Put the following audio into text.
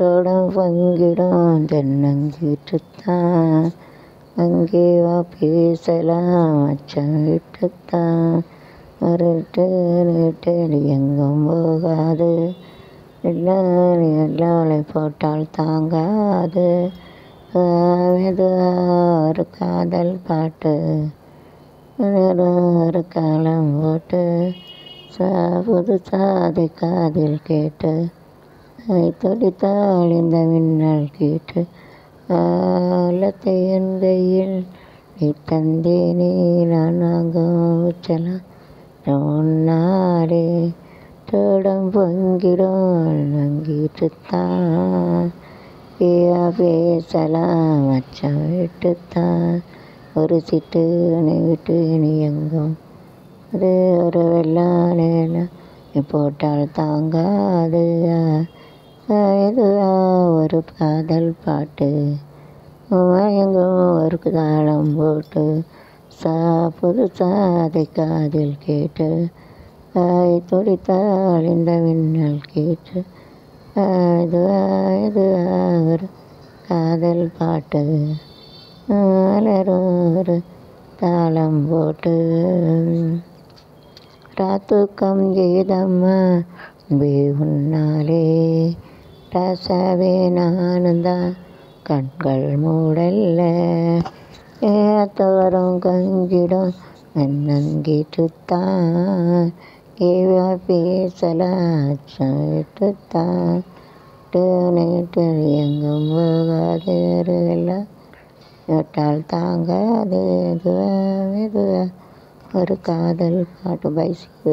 தோடம் பங்கிடும் தென்னங்கீற்றுத்தான் அங்கே வா பேசலாம் அச்சம் விட்டுத்தான் மறுட்டு நீட்டு எங்கும் போகாது எல்லாம் போட்டால் தாங்காது மெதுவா ஒரு காதல் பாட்டு ஒரு காலம் போட்டு சா புது சாதி காதில் கேட்டு அதை துடித்தாள் இந்த மின்னல் கேட்டு ஆலத்தை என் கையில் நீ தந்தேனே நான் வாங்கும் உச்சலாம் உன்னாலே தோடம் பொங்கிடும் அங்கிட்டுத்தான் ஏயா பேசலாம் அச்சம் விட்டுத்தான் ஒரு சிட்டு நீ விட்டு நீ எங்கும் அது ஒரு வெள்ளானே போட்டால் தாங்காது இதுவா ஒரு காதல் பாட்டு எங்கும் ஒரு தாளம் போட்டு சா புது சாதை காதில் கேட்டு ஆய் துடித்தாள் இந்த மின்னல் கேட்டு இதுவா இதுவா ஒரு காதல் பாட்டு ஒரு தாளம் போட்டு ராத்துக்கம் கீதம்மா பே உன்னாலே ரசவே நானுந்தான் கண்கள் மூடல்ல ஏத்தவரும் கங்கிடும் நன்னங்கீட்டுத்தான் ஏவா பேசலாச்சுத்தான் நேற்று எங்கும் போகாது எல்லாம் கேட்டால் தாங்காது இதுவா இதுவா ஒரு காதல் பாட்டு பைசி